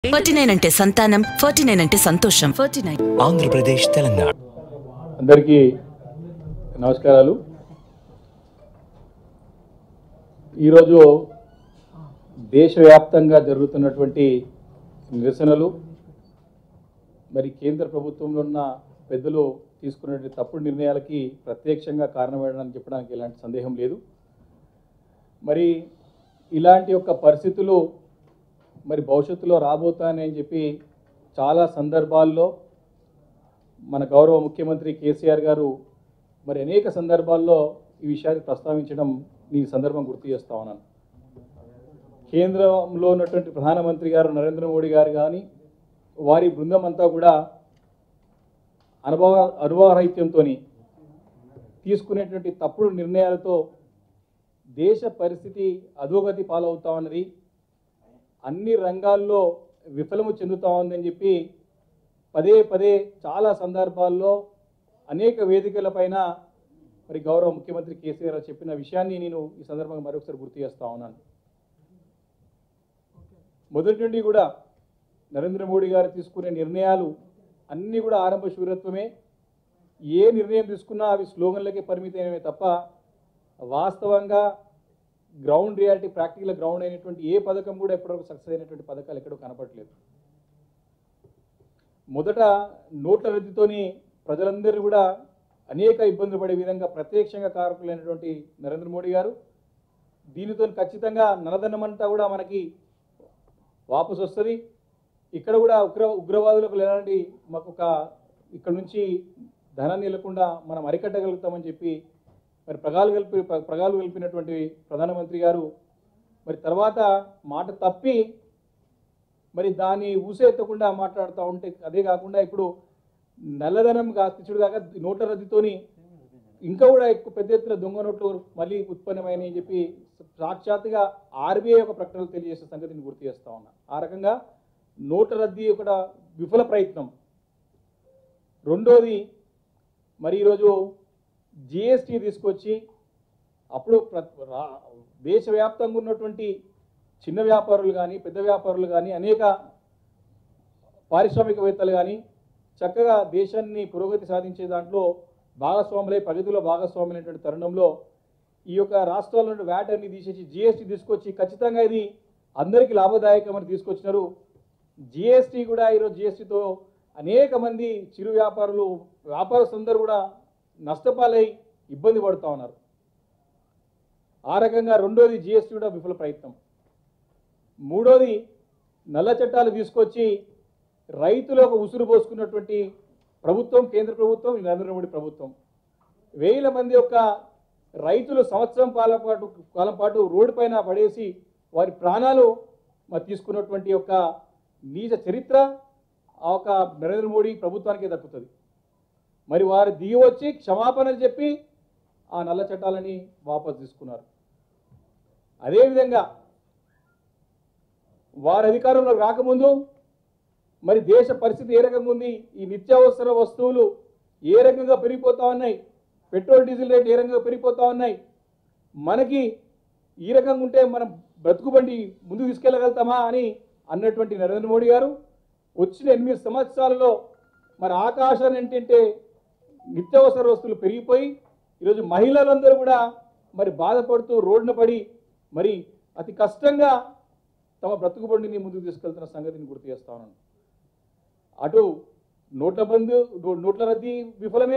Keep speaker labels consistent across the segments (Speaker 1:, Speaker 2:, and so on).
Speaker 1: forty nine అంటే సంతానం forty nine అంటే సంతోషం ఫార్టీ నైన్
Speaker 2: ఆంధ్రప్రదేశ్ తెలంగాణ
Speaker 3: అందరికీ నమస్కారాలు ఈరోజు దేశవ్యాప్తంగా జరుగుతున్నటువంటి నిరసనలు మరి కేంద్ర ప్రభుత్వంలో ఉన్న పెద్దలు తీసుకున్నటువంటి తప్పుడు నిర్ణయాలకి ప్రత్యక్షంగా కారణమేడని చెప్పడానికి ఎలాంటి సందేహం లేదు మరి ఇలాంటి యొక్క పరిస్థితులు మరి భవిష్యత్తులో రాబోతాయని చెప్పి చాలా సందర్భాల్లో మన గౌరవ ముఖ్యమంత్రి కేసీఆర్ గారు మరి అనేక సందర్భాల్లో ఈ విషయాన్ని ప్రస్తావించడం ఈ సందర్భం గుర్తు చేస్తా ఉన్నాను కేంద్రంలో ఉన్నటువంటి ప్రధానమంత్రి గారు నరేంద్ర మోడీ గారు కానీ వారి బృందం అంతా కూడా అనుభవ అనుభవరహిత్యంతో తీసుకునేటువంటి తప్పుడు నిర్ణయాలతో దేశ పరిస్థితి అధోగతి పాలవుతా ఉన్నది అన్ని రంగాల్లో విఫలము చెందుతా ఉందని చెప్పి పదే పదే చాలా సందర్భాల్లో అనేక వేదికలపైన మరి గౌరవ ముఖ్యమంత్రి కేసీఆర్ గారు చెప్పిన విషయాన్ని నేను ఈ సందర్భంగా మరొకసారి గుర్తు చేస్తా ఉన్నాను మొదటి నుండి కూడా నరేంద్ర మోడీ గారు తీసుకునే నిర్ణయాలు అన్నీ కూడా ఆరంభ శూరత్వమే ఏ నిర్ణయం తీసుకున్నా అవి స్లోగన్లకే పరిమితమైనవే తప్ప వాస్తవంగా గ్రౌండ్ రియాలిటీ ప్రాక్టికల్ గ్రౌండ్ అయినటువంటి ఏ పథకం కూడా ఇప్పటివరకు సక్సెస్ అయినటువంటి పథకాలు ఎక్కడో కనపడలేదు మొదట నోట్ల రద్దుతోని ప్రజలందరూ కూడా అనేక ఇబ్బందులు పడే విధంగా ప్రత్యక్షంగా కారకులైనటువంటి నరేంద్ర మోడీ గారు దీనితో ఖచ్చితంగా నలదనమంతా కూడా మనకి వాపసు వస్తుంది ఇక్కడ కూడా ఉగ్ర ఉగ్రవాదులకు ఎలాంటి మాకు ఒక ఇక్కడ నుంచి ధనాన్ని వెళ్లకుండా మనం అరికట్టగలుగుతామని చెప్పి మరి ప్రగాలు కలిపి ప్రగాలు కలిపినటువంటి ప్రధానమంత్రి గారు మరి తర్వాత మాట తప్పి మరి దాన్ని ఊసెత్తకుండా మాట్లాడుతూ ఉంటే అదే కాకుండా ఇప్పుడు నల్లధనం కాస్తిచుడు కాక నోట్ల రద్దీతోని ఇంకా కూడా ఎక్కువ పెద్ద ఎత్తున దొంగ నోట్లు మళ్ళీ ఉత్పన్నమైనవి అని చెప్పి సాక్షాత్తుగా ఆర్బీఐ ఒక ప్రకటనలు తెలియజేసే సంగతిని గుర్తు చేస్తా ఉన్నా ఆ రకంగా నోట్ల రద్దీ ఒక విఫల ప్రయత్నం రెండోది మరి ఈరోజు జిఎస్టీ తీసుకొచ్చి అప్పుడు ప్ర- రా- దేశవ్యాప్తంగా ఉన్నటువంటి చిన్న వ్యాపారులు కానీ పెద్ద వ్యాపారులు కానీ అనేక పారిశ్రామికవేత్తలు కానీ చక్కగా దేశాన్ని పురోగతి సాధించే దాంట్లో భాగస్వాములై ప్రగతిలో భాగస్వాములైనటువంటి తరుణంలో ఈ యొక్క రాష్ట్రాల నుండి వ్యాట్ అన్ని తీసేసి జిఎస్టీ తీసుకొచ్చి ఖచ్చితంగా ఇది అందరికీ లాభదాయకమని తీసుకొచ్చినారు జిఎస్టీ కూడా ఈరోజు జిఎస్టీతో అనేక మంది చిరు వ్యాపారులు వ్యాపారస్తులందరూ కూడా నష్టపాలై ఇబ్బంది పడుతూ ఉన్నారు ఆ రకంగా రెండోది జిఎస్టీ కూడా విఫల ప్రయత్నం మూడోది నల్ల చట్టాలు తీసుకొచ్చి రైతులకు ఉసురు పోసుకున్నటువంటి ప్రభుత్వం కేంద్ర ప్రభుత్వం ఈ నరేంద్ర మోడీ ప్రభుత్వం వేల మంది యొక్క రైతులు సంవత్సరం కాలం పాటు కాలం పాటు రోడ్డు పైన పడేసి వారి ప్రాణాలు మరి తీసుకున్నటువంటి యొక్క నీచ చరిత్ర ఆ ఒక నరేంద్ర మోడీ ప్రభుత్వానికే దక్కుతుంది మరి వారు దిగి వచ్చి క్షమాపణలు చెప్పి ఆ నల్ల చట్టాలని వాపసు తీసుకున్నారు అదేవిధంగా వారి అధికారంలో రాకముందు మరి దేశ పరిస్థితి ఏ రకంగా ఉంది ఈ నిత్యావసర వస్తువులు ఏ రకంగా పెరిగిపోతా ఉన్నాయి పెట్రోల్ డీజిల్ రేట్ ఏ రకంగా పెరిగిపోతా ఉన్నాయి మనకి ఈ రకంగా ఉంటే మనం బ్రతుకుబండి ముందుకు తీసుకెళ్ళగలుగుతామా అని అన్నటువంటి నరేంద్ర మోడీ గారు వచ్చిన ఎనిమిది సంవత్సరాలలో మరి ఆకాశాన్ని ఏంటంటే నిత్యావసర వస్తువులు పెరిగిపోయి ఈరోజు మహిళలందరూ కూడా మరి బాధపడుతూ రోడ్డున పడి మరి అతి కష్టంగా తమ బ్రతుకుబండిని ముందుకు తీసుకెళ్తున్న సంగతిని గుర్తు చేస్తా ఉన్నాను అటు నోట్ల బంద్ నో- నోట్ల రద్దీ విఫలమే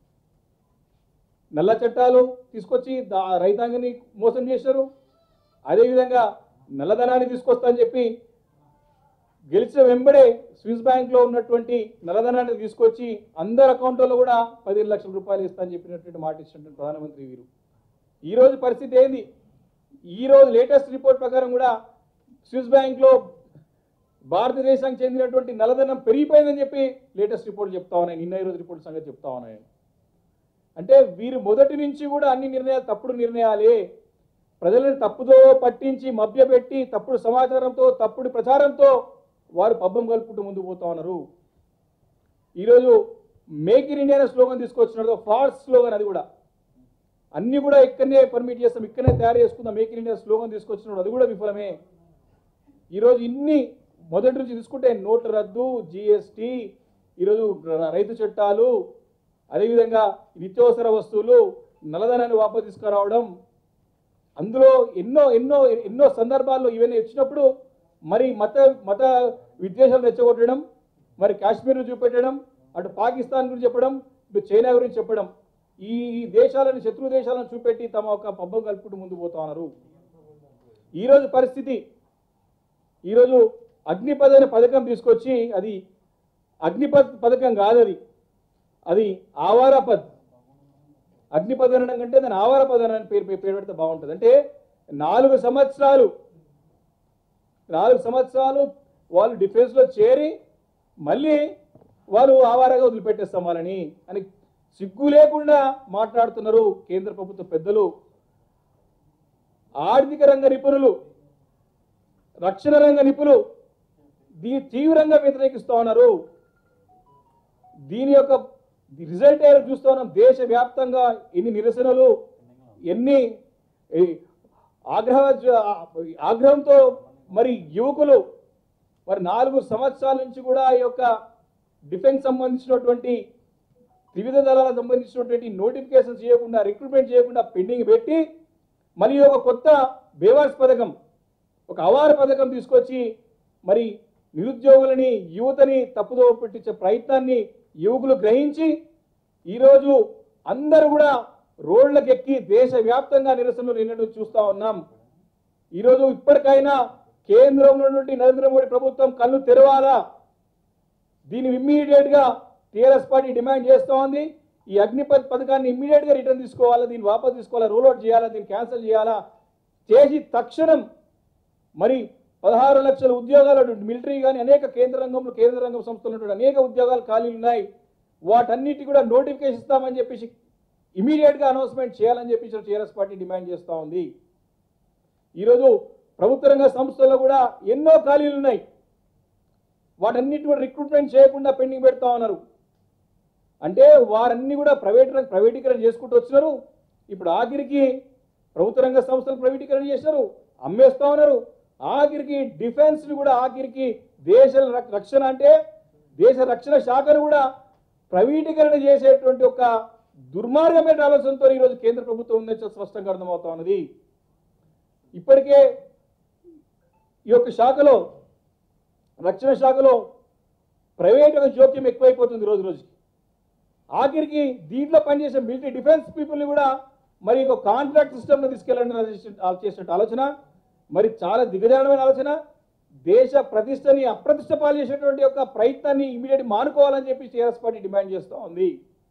Speaker 3: నల్ల చట్టాలు తీసుకొచ్చి దా రైతాంగాన్ని మోసం చేశారు అదేవిధంగా నల్లధనాన్ని తీసుకొస్తా అని చెప్పి గెలిచిన వెంబడే స్విస్ బ్యాంక్లో ఉన్నటువంటి నల్లధనాన్ని తీసుకొచ్చి అందరి అకౌంట్లలో కూడా పదిహేను లక్షల రూపాయలు ఇస్తా అని చెప్పినటువంటి మాట ఇచ్చినటువంటి ప్రధానమంత్రి వీరు ఈరోజు పరిస్థితి ఏంది ఈరోజు లేటెస్ట్ రిపోర్ట్ ప్రకారం కూడా స్విస్ బ్యాంక్లో భారతదేశానికి చెందినటువంటి నల్లధనం పెరిగిపోయిందని చెప్పి లేటెస్ట్ రిపోర్ట్ చెప్తా ఉన్నాయి నిన్న ఈరోజు రిపోర్ట్ సంగతి చెప్తా ఉన్నాయి అంటే వీరు మొదటి నుంచి కూడా అన్ని నిర్ణయాలు తప్పుడు నిర్ణయాలే ప్రజలను తప్పుదో పట్టించి మభ్యపెట్టి తప్పుడు సమాచారంతో తప్పుడు ప్రచారంతో వారు పబ్బం కలుపుకుంటూ ముందుకు పోతా ఉన్నారు ఈరోజు మేక్ ఇన్ ఇండియా అనే స్లోగన్ తీసుకొచ్చినారు ఫాల్స్ స్లోగన్ అది కూడా అన్నీ కూడా ఇక్కడనే పర్మిట్ చేస్తాం ఇక్కడనే తయారు చేసుకుందాం మేక్ ఇన్ ఇండియా స్లోగన్ తీసుకొచ్చినాడు అది కూడా విఫలమే ఈరోజు ఇన్ని మొదటి నుంచి తీసుకుంటే నోట్ల రద్దు జిఎస్టీ ఈరోజు ర- రైతు చట్టాలు అదేవిధంగా నిత్యావసర వస్తువులు నల్లధనాన్ని వాపసు తీసుకురావడం అందులో ఎన్నో ఎన్నో ఎన్నో సందర్భాల్లో ఇవన్నీ వచ్చినప్పుడు మరి మత మత విద్వేషాలు రెచ్చగొట్టడం మరి కాశ్మీర్ను చూపెట్టడం అటు పాకిస్తాన్ గురించి చెప్పడం ఇటు చైనా గురించి చెప్పడం ఈ దేశాలను శత్రు దేశాలను చూపెట్టి తమ ఒక పబ్బం కలుపుకుంటూ ముందు పోతా ఉన్నారు ఈరోజు పరిస్థితి ఈరోజు అగ్నిపద్ అనే పథకం తీసుకొచ్చి అది అగ్నిపద్ పథకం కాదు అది అది ఆవారపద్ అగ్నిపద్ అనడం కంటే దాని ఆవారపద్ అని పేరు పేరు పెడితే బాగుంటుంది అంటే నాలుగు సంవత్సరాలు నాలుగు సంవత్సరాలు వాళ్ళు డిఫెన్స్లో చేరి మళ్ళీ వాళ్ళు ఆవారగా వదిలిపెట్టేస్తాం వాళ్ళని అని సిగ్గు లేకుండా మాట్లాడుతున్నారు కేంద్ర ప్రభుత్వ పెద్దలు ఆర్థిక రంగ నిపుణులు రక్షణ రంగ నిపుణులు దీన్ని తీవ్రంగా వ్యతిరేకిస్తూ ఉన్నారు దీని యొక్క రిజల్ట్ ఏదో చూస్తూ ఉన్నాం దేశవ్యాప్తంగా ఎన్ని నిరసనలు ఎన్ని ఈ ఆగ్రహ ఆగ్రహంతో మరి యువకులు మరి నాలుగు సంవత్సరాల నుంచి కూడా ఈ యొక్క డిఫెన్స్ సంబంధించినటువంటి త్రివిధ దళాలకు సంబంధించినటువంటి నోటిఫికేషన్ చేయకుండా రిక్రూట్మెంట్ చేయకుండా పెండింగ్ పెట్టి మళ్ళీ ఒక కొత్త బేవార్స్ పథకం ఒక అవార పథకం తీసుకొచ్చి మరి నిరుద్యోగులని యువతని తప్పుదో పెట్టించే ప్రయత్నాన్ని యువకులు గ్రహించి ఈరోజు అందరూ కూడా రోడ్లకు ఎక్కి దేశవ్యాప్తంగా నిరసనలు నిన్నట్టు చూస్తా ఉన్నాం ఈరోజు ఇప్పటికైనా కేంద్రంలో ఉన్నటువంటి నరేంద్ర మోడీ ప్రభుత్వం కళ్ళు తెరవాలా దీన్ని ఇమ్మీడియట్ గా టీఆర్ఎస్ పార్టీ డిమాండ్ చేస్తూ ఉంది ఈ అగ్నిపత్ పథకాన్ని ఇమ్మీడియట్ గా రిటర్న్ తీసుకోవాలా దీన్ని వాపస్ తీసుకోవాలా రూల్ అవుట్ చేయాలా దీన్ని క్యాన్సిల్ చేయాలా చేసి తక్షణం మరి పదహారు లక్షల ఉద్యోగాలు అటు మిలిటరీ కానీ అనేక కేంద్ర రంగంలో కేంద్ర రంగం సంస్థలు ఉన్నటువంటి అనేక ఉద్యోగాలు ఖాళీలు ఉన్నాయి వాటన్నిటి కూడా నోటిఫికేషన్ ఇస్తామని చెప్పేసి ఇమీడియట్ గా అనౌన్స్మెంట్ చేయాలని చెప్పేసి టీఆర్ఎస్ పార్టీ డిమాండ్ చేస్తూ ఉంది ఈరోజు ప్రభుత్వ రంగ సంస్థల్లో కూడా ఎన్నో ఖాళీలు ఉన్నాయి వాటన్నిటి కూడా రిక్రూట్మెంట్ చేయకుండా పెండింగ్ పెడతా ఉన్నారు అంటే వారన్నీ కూడా ప్రైవేట్ రంగ ప్రైవేటీకరణ చేసుకుంటూ వచ్చినారు ఇప్పుడు ఆఖరికి ప్రభుత్వ రంగ సంస్థలు ప్రైవేటీకరణ చేశారు అమ్మేస్తా ఉన్నారు ఆఖరికి డిఫెన్స్ కూడా ఆఖరికి దేశ రక్- రక్షణ అంటే దేశ రక్షణ శాఖను కూడా ప్రైవేటీకరణ చేసేటువంటి ఒక దుర్మార్గమైన ఆలోచనతో ఈరోజు కేంద్ర ప్రభుత్వం ఉందని స్పష్టంగా అర్థమవుతా ఉన్నది ఇప్పటికే ఈ యొక్క శాఖలో రక్షణ శాఖలో ప్రైవేట్ యొక్క జోక్యం ఎక్కువైపోతుంది రోజు రోజుకి ఆఖరికి దీంట్లో పనిచేసే మిలిటరీ డిఫెన్స్ పీపుల్ని కూడా మరి ఒక కాంట్రాక్ట్ సిస్టమ్లో తీసుకెళ్ళాలని ఆలోచి- చేసినట్టు ఆలోచన మరి చాలా దిగజారమైన ఆలోచన దేశ ప్రతిష్టని అప్రతిష్ట పాలు చేసేటువంటి ఒక ప్రయత్నాన్ని ఇమీడియట్ మానుకోవాలని చెప్పి టీఆర్ఎస్ పార్టీ డిమాండ్ చేస్తూ ఉంది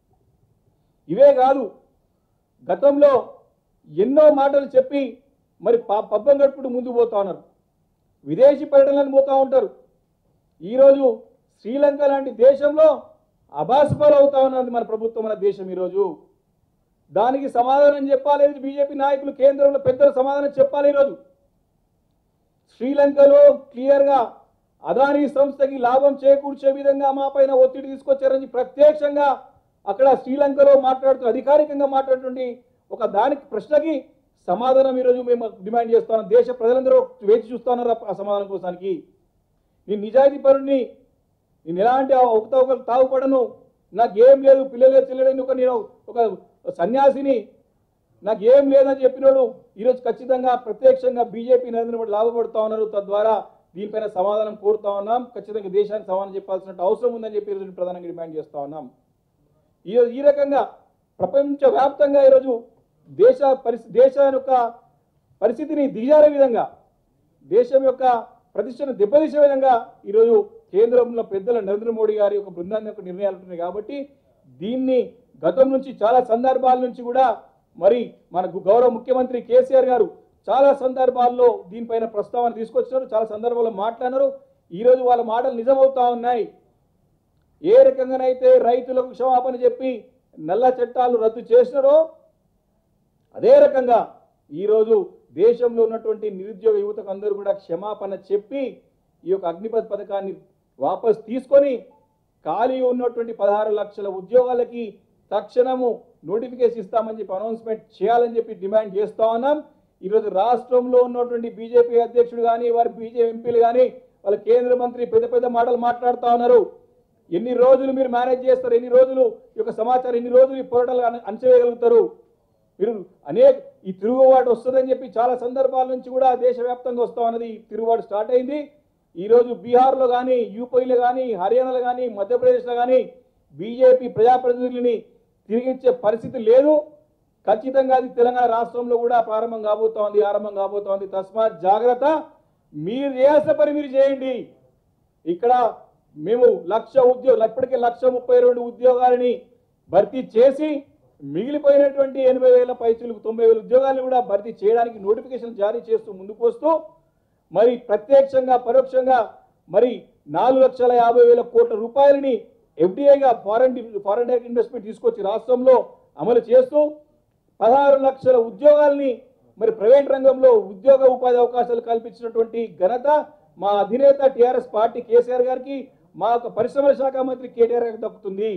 Speaker 3: ఇవే కాదు గతంలో ఎన్నో మాటలు చెప్పి మరి ప- పబ్బం గడుపుకుంటూ ముందుకు పోతా ఉన్నారు విదేశీ పర్యటనలకు పోతూ ఉంటారు ఈరోజు శ్రీలంక లాంటి దేశంలో అభాసపాలు అవుతా ఉన్నది మన ప్రభుత్వం మన దేశం ఈరోజు దానికి సమాధానం చెప్పాలి బీజేపీ నాయకులు కేంద్రంలో పెద్దలు సమాధానం చెప్పాలి ఈరోజు శ్రీలంకలో క్లియర్గా అదానీ సంస్థకి లాభం చేకూర్చే విధంగా మా పైన ఒత్తిడి తీసుకొచ్చారని ప్రత్యక్షంగా అక్కడ శ్రీలంకలో మాట్లాడుతూ అధికారికంగా మాట్లాడుతుంటే ఒక దానికి ప్రశ్నకి సమాధానం ఈరోజు మేము డిమాండ్ చేస్తున్నాం దేశ ప్రజలందరూ వేచి చూస్తున్నారు ఆ- ఆ సమాధానం కోసానికి నేను నిజాయితీ పరుణ్ణి నేను ఎలాంటి అవకతవకలు తాగుపడను నాకు ఏం లేదు పిల్లలే చెల్లెడని ఒక నేను ఒక సన్యాసిని నాకు ఏం లేదని చెప్పినోడు ఈరోజు ఖచ్చితంగా ప్రత్యక్షంగా బీజేపీ నరేంద్ర మోడీ లాభపడుతూ ఉన్నారు తద్వారా దీనిపైన సమాధానం కోరుతా ఉన్నాం ఖచ్చితంగా దేశానికి సమాధానం చెప్పాల్సిన అవసరం ఉందని చెప్పి ఈరోజు ప్రధానంగా డిమాండ్ చేస్తా ఉన్నాం ఈ ఈ రకంగా ప్రపంచవ్యాప్తంగా ఈరోజు దేశ పరిస్థితి దేశం యొక్క పరిస్థితిని దిగజారే విధంగా దేశం యొక్క ప్రతిష్టను దెబ్బతీసే విధంగా ఈరోజు కేంద్రంలో పెద్దల నరేంద్ర మోడీ గారి యొక్క బృందాన్ని యొక్క నిర్ణయాలు ఉంటున్నాయి కాబట్టి దీన్ని గతం నుంచి చాలా సందర్భాల నుంచి కూడా మరి మన గు- గౌరవ ముఖ్యమంత్రి కేసీఆర్ గారు చాలా సందర్భాల్లో దీనిపైన ప్రస్తావన తీసుకొచ్చారు చాలా సందర్భాల్లో మాట్లాడినారు ఈరోజు వాళ్ళ మాటలు నిజమవుతా ఉన్నాయి ఏ రకంగానైతే రైతులకు క్షమాపణ చెప్పి నల్ల చట్టాలు రద్దు చేసినారో అదే రకంగా ఈరోజు దేశంలో ఉన్నటువంటి నిరుద్యోగ యువతకు అందరూ కూడా క్షమాపణ చెప్పి ఈ యొక్క అగ్నిపథ్ పథకాన్ని వాపస్ తీసుకొని ఖాళీ ఉన్నటువంటి పదహారు లక్షల ఉద్యోగాలకి తక్షణము నోటిఫికేషన్ ఇస్తామని చెప్పి అనౌన్స్మెంట్ చేయాలని చెప్పి డిమాండ్ చేస్తా ఉన్నాం ఈరోజు రాష్ట్రంలో ఉన్నటువంటి బీజేపీ అధ్యక్షుడు కానీ వారి బీజేపీ ఎంపీలు కానీ వాళ్ళ కేంద్ర మంత్రి పెద్ద పెద్ద మాటలు మాట్లాడుతూ ఉన్నారు ఎన్ని రోజులు మీరు మేనేజ్ చేస్తారు ఎన్ని రోజులు ఈ యొక్క సమాచారం ఎన్ని రోజులు ఈ పోరాటాలు అణ- అణచివేయగలుగుతారు మీరు అనేక ఈ తిరుగుబాటు వస్తుందని చెప్పి చాలా సందర్భాల నుంచి కూడా దేశవ్యాప్తంగా వస్తా ఉన్నది ఈ తిరుగుబాటు స్టార్ట్ అయింది ఈరోజు బీహార్లో కానీ యూపీలో కానీ హర్యానాలో కానీ మధ్యప్రదేశ్లో కానీ బీజేపీ ప్రజాప్రతినిధులని తిరిగించే పరిస్థితి లేదు ఖచ్చితంగా అది తెలంగాణ రాష్ట్రంలో కూడా ప్రారంభం కాబోతోంది ఆరంభం కాబోతోంది తస్మాత్ జాగ్రత్త మీరు చేయాల్సిన పని మీరు చేయండి ఇక్కడ మేము లక్ష ఉద్యోగులు ఇప్పటికే లక్ష ముప్పై రెండు ఉద్యోగాలని భర్తీ చేసి మిగిలిపోయినటువంటి ఎనభై వేల పైచులకు తొంభై వేల ఉద్యోగాలను కూడా భర్తీ చేయడానికి నోటిఫికేషన్ జారీ చేస్తూ ముందుకు వస్తూ మరి ప్రత్యక్షంగా పరోక్షంగా మరి నాలుగు లక్షల యాభై వేల కోట్ల రూపాయలని ఎఫ్డిఐగా ఫారెన్ ఫారెన్ డైరెక్ట్ ఇన్వెస్ట్మెంట్ తీసుకొచ్చి రాష్ట్రంలో అమలు చేస్తూ పదహారు లక్షల ఉద్యోగాల్ని మరి ప్రైవేట్ రంగంలో ఉద్యోగ ఉపాధి అవకాశాలు కల్పించినటువంటి ఘనత మా అధినేత టిఆర్ఎస్ పార్టీ కేసీఆర్ గారికి మా యొక్క పరిశ్రమల శాఖ మంత్రి కేటీఆర్ గారికి దక్కుతుంది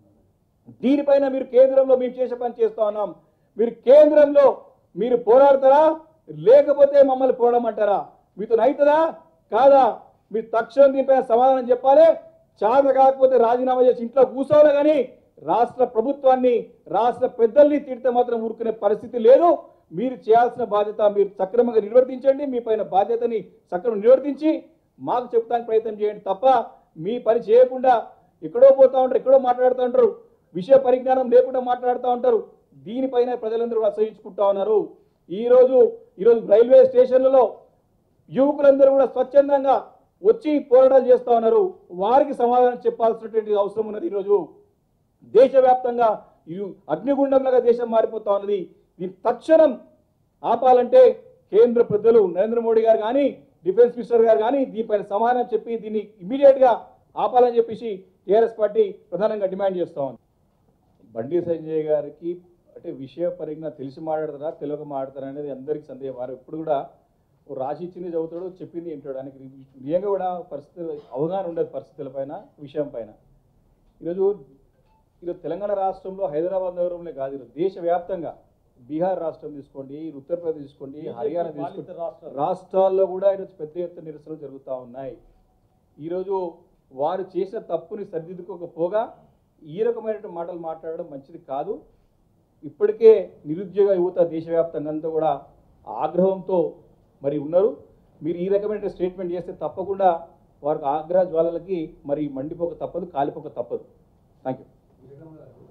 Speaker 3: దీనిపైన మీరు కేంద్రంలో మేము చేసే పని చేస్తా ఉన్నాం మీరు కేంద్రంలో మీరు పోరాడతారా లేకపోతే మమ్మల్ని పోరాడమంటారా మీతో అవుతుందా కాదా మీరు తక్షణం దీనిపైన సమాధానం చెప్పాలి చాత కాకపోతే రాజీనామా చేసి ఇంట్లో కూర్చోవాలి కానీ రాష్ట్ర ప్రభుత్వాన్ని రాష్ట్ర పెద్దల్ని తిడితే మాత్రం ఊరుకునే పరిస్థితి లేదు మీరు చేయాల్సిన బాధ్యత మీరు సక్రమంగా నిర్వర్తించండి మీ పైన బాధ్యతని సక్రమంగా నిర్వర్తించి మాకు చెప్తానికి ప్రయత్నం చేయండి తప్ప మీ పని చేయకుండా ఎక్కడో పోతా ఉంటారు ఎక్కడో మాట్లాడుతూ ఉంటారు విషయ పరిజ్ఞానం లేకుండా మాట్లాడుతూ ఉంటారు దీనిపైన ప్రజలందరూ కూడా అసహించుకుంటా ఉన్నారు ఈరోజు ఈరోజు రైల్వే స్టేషన్లలో యువకులందరూ కూడా స్వచ్ఛందంగా వచ్చి పోరాటాలు చేస్తా ఉన్నారు వారికి సమాధానం చెప్పాల్సినటువంటి అవసరం ఉన్నది ఈరోజు దేశవ్యాప్తంగా ఈ అగ్నిగుండంలాగా దేశం మారిపోతా ఉన్నది దీన్ని తక్షణం ఆపాలంటే కేంద్ర పెద్దలు నరేంద్ర మోడీ గారు కానీ డిఫెన్స్ మినిస్టర్ గారు కానీ దీనిపైన సమాధానం చెప్పి దీన్ని ఇమీడియట్గా ఆపాలని చెప్పేసి టీఆర్ఎస్ పార్టీ ప్రధానంగా డిమాండ్ చేస్తా ఉంది బండి సంజయ్ గారికి అంటే విషయ పరిజ్ఞానం తెలిసి మాట్లాడతారా తెలియక మాట్లాడతారా అనేది అందరికీ సందేహం వారు ఇప్పుడు కూడా ఓ రాసి ఇచ్చింది చదువుతాడు చెప్పింది వింటాడు ఆయనకి నిజంగా కూడా పరిస్థితులు అవగాహన ఉండదు పరిస్థితుల పైన విషయం పైన ఈరోజు ఈరోజు తెలంగాణ రాష్ట్రంలో హైదరాబాద్ నగరంలో కాదు ఈరోజు దేశవ్యాప్తంగా బీహార్ రాష్ట్రం తీసుకోండి ఉత్తరప్రదేశ్ తీసుకోండి హర్యానా తీసుకోండి రాష్ట్రాల్లో కూడా ఈరోజు పెద్ద ఎత్తున నిరసనలు జరుగుతూ ఉన్నాయి ఈరోజు వారు చేసిన తప్పుని సరిదిద్దుకోకపోగా ఈ రకమైన మాటలు మాట్లాడడం మంచిది కాదు ఇప్పటికే నిరుద్యోగ యువత దేశవ్యాప్తంగా అంతా కూడా ఆగ్రహంతో మరి ఉన్నారు మీరు ఈ రకమైన స్టేట్మెంట్ చేస్తే తప్పకుండా వారికి ఆగ్రహ జ్వాలలకి మరి మండిపోక తప్పదు కాలిపోక తప్పదు థ్యాంక్ యూ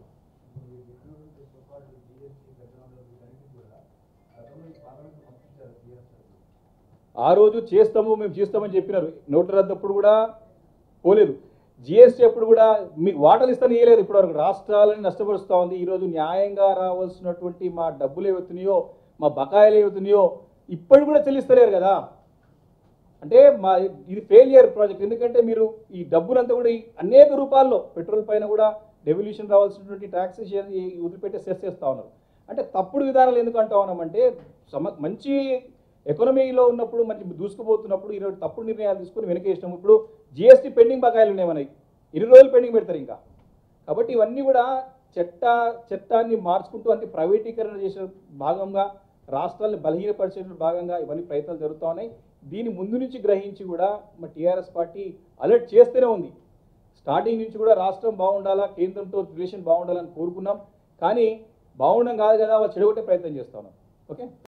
Speaker 3: ఆ రోజు చేస్తాము మేము చేస్తామని చెప్పినారు నోట్ల రద్దప్పుడు కూడా పోలేదు జిఎస్టీ అప్పుడు కూడా మీకు వాటలు ఇస్తాను ఇవ్వలేదు ఇప్పటివరకు రాష్ట్రాలని నష్టపరుస్తూ ఉంది ఈరోజు న్యాయంగా రావాల్సినటువంటి మా డబ్బులు ఏవవుతున్నాయో మా బకాయిలు ఏవవుతున్నాయో ఇప్పటికి కూడా చెల్లిస్తలేరు కదా అంటే మా ఇది ఫెయిలియర్ ప్రాజెక్ట్ ఎందుకంటే మీరు ఈ డబ్బులంతా కూడా ఈ అనేక రూపాల్లో పెట్రోల్ పైన కూడా డెవల్యూషన్ రావాల్సినటువంటి ట్యాక్సేషన్ వదిలిపెట్టే సెస్ చేస్తూ ఉన్నారు అంటే తప్పుడు విధానాలు ఎందుకు అంటా ఉన్నామంటే సమ మంచి ఎకనమీలో ఉన్నప్పుడు మంచి దూసుకుపోతున్నప్పుడు ఈరోజు తప్పుడు నిర్ణయాలు తీసుకుని వెనకేసినాం ఇప్పుడు జిఎస్టీ పెండింగ్ బకాయిలు ఉన్నాయి మనకి ఇరవై రోజులు పెండింగ్ పెడతారు ఇంకా కాబట్టి ఇవన్నీ కూడా చట్ట చట్టాన్ని మార్చుకుంటూ అంటే ప్రైవేటీకరణ చేసిన భాగంగా రాష్ట్రాలను బలహీనపరిచే భాగంగా ఇవన్నీ ప్రయత్నాలు జరుగుతూ ఉన్నాయి దీని ముందు నుంచి గ్రహించి కూడా మా టీఆర్ఎస్ పార్టీ అలర్ట్ చేస్తూనే ఉంది స్టార్టింగ్ నుంచి కూడా రాష్ట్రం బాగుండాలా కేంద్రంతో రిలేషన్ బాగుండాలని కోరుకున్నాం కానీ బాగుండడం కాదు కదా వాళ్ళు చెడగొట్టే ప్రయత్నం చేస్తా ఉన్నాం ఓకే